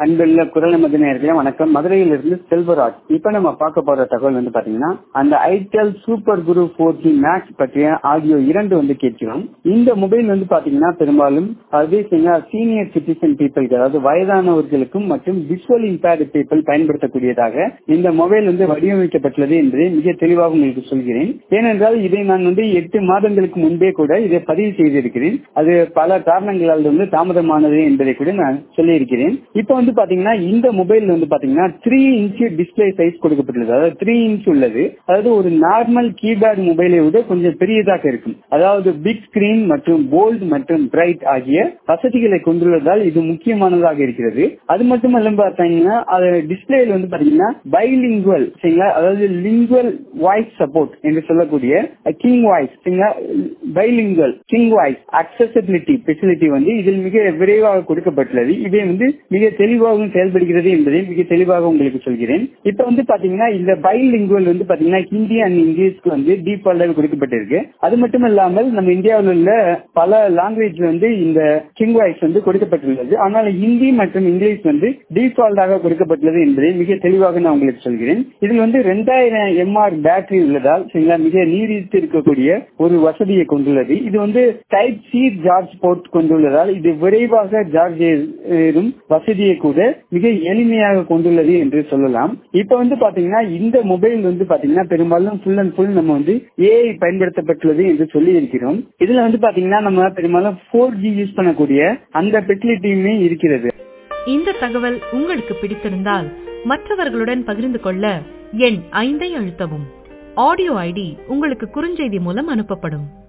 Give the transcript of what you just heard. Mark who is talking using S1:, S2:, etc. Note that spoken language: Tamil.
S1: அன்புள்ள குரல் நமது நேர்களே வணக்கம் மதுரையிலிருந்து செல்வராஜ் இப்ப நம்ம பார்க்க போற தகவல் வந்து பாத்தீங்கன்னா அந்த itel Super Guru four G Max பற்றிய ஆடியோ இரண்டு வந்து கேட்கிறோம் இந்த மொபைல் வந்து பாத்தீங்கன்னா பெரும்பாலும் அதே சீனியர் சிட்டிசன் பீப்புளுக்கு அதாவது வயதானவர்களுக்கும் மற்றும் விஷுவல் இம்பேர்டு பீப்புள் பயன்படுத்தக்கூடியதாக இந்த மொபைல் வந்து வடிவமைக்கப்பட்டுள்ளது என்பதை மிக தெளிவாக உங்களுக்கு சொல்கிறேன் ஏனென்றால் இதை நான் வந்து எட்டு மாதங்களுக்கு முன்பே கூட இதை பதிவு செய்திருக்கிறேன் அது பல காரணங்களால் வந்து தாமதமானது என்பதை கூட நான் சொல்லியிருக்கிறேன் இப்ப வந்து பாத்தீங்கன்னா இந்த மொபைல் வந்து பாத்தீங்கன்னா த்ரீ இன்ச் டிஸ்பிளே சைஸ் கொடுக்கப்பட்டுள்ளது அதாவது த்ரீ இன்ச் உள்ளது அதாவது ஒரு நார்மல் கீபேட் மொபைலை விட கொஞ்சம் பெரியதாக இருக்கும் அதாவது பிக் ஸ்கிரீன் மற்றும் போல்ட் மற்றும் பிரைட் ஆகிய வசதிகளை கொண்டுள்ளதால் இது முக்கியமானதாக இருக்கிறது அது மட்டும் இல்ல பாத்தீங்கன்னா அது டிஸ்பிளேல வந்து பாத்தீங்கன்னா பைலிங்குவல் சரிங்களா அதாவது லிங்குவல் வாய்ஸ் சப்போர்ட் என்று சொல்லக்கூடிய கிங் வாய்ஸ் சரிங்களா bilingual king voice accessibility facility வந்து இதில் மிக விரைவாக கொடுக்கப்பட்டுள்ளது இதை வந்து மிக தெளிவாகவும் செயல்படுகிறது என்பதை மிக தெளிவாக உங்களுக்கு சொல்கிறேன் இப்ப வந்து பாத்தீங்கன்னா இந்த பைலிங்குவல் வந்து பாத்தீங்கன்னா ஹிந்தி அண்ட் இங்கிலீஷ்க்கு வந்து டீஃபால்டாக கொடுக்கப்பட்டிருக்கு அது மட்டும் இல்லாமல் நம்ம இந்தியாவில் உள்ள பல லாங்குவேஜ் வந்து இந்த கிங் வாய்ஸ் வந்து கொடுக்கப்பட்டுள்ளது ஆனால் ஹிந்தி மற்றும் இங்கிலீஷ் வந்து டீஃபால்டாக கொடுக்கப்பட்டுள்ளது என்பதை மிக தெளிவாக நான் உங்களுக்கு சொல்கிறேன் இதில் வந்து ரெண்டாயிரம் எம்ஆர் பேட்டரி உள்ளதால் சரிங்களா மிக நீடித்து இருக்கக்கூடிய ஒரு வசதியை கொண்டுள்ளது இது வந்து டைப் சி சார்ஜ் போர்ட் கொண்டுள்ளதால் இது விரைவாக சார்ஜ் வசதியை கூட மிக எளிமையாக கொண்டுள்ளது என்று சொல்லலாம் இப்ப வந்து பாத்தீங்கன்னா இந்த மொபைல் வந்து பாத்தீங்கன்னா பெரும்பாலும் ஃபுல் அண்ட் ஃபுல் நம்ம வந்து ஏஐ பயன்படுத்தப்பட்டுள்ளது என்று சொல்லி இருக்கிறோம் இதுல வந்து பாத்தீங்கன்னா நம்ம பெரும்பாலும் போர் ஜி யூஸ் பண்ணக்கூடிய அந்த ஃபெசிலிட்டியுமே இருக்கிறது
S2: இந்த தகவல் உங்களுக்கு பிடித்திருந்தால் மற்றவர்களுடன் பகிர்ந்து கொள்ள எண் ஐந்தை அழுத்தவும் ஆடியோ ஐடி உங்களுக்கு குறுஞ்செய்தி மூலம் அனுப்பப்படும்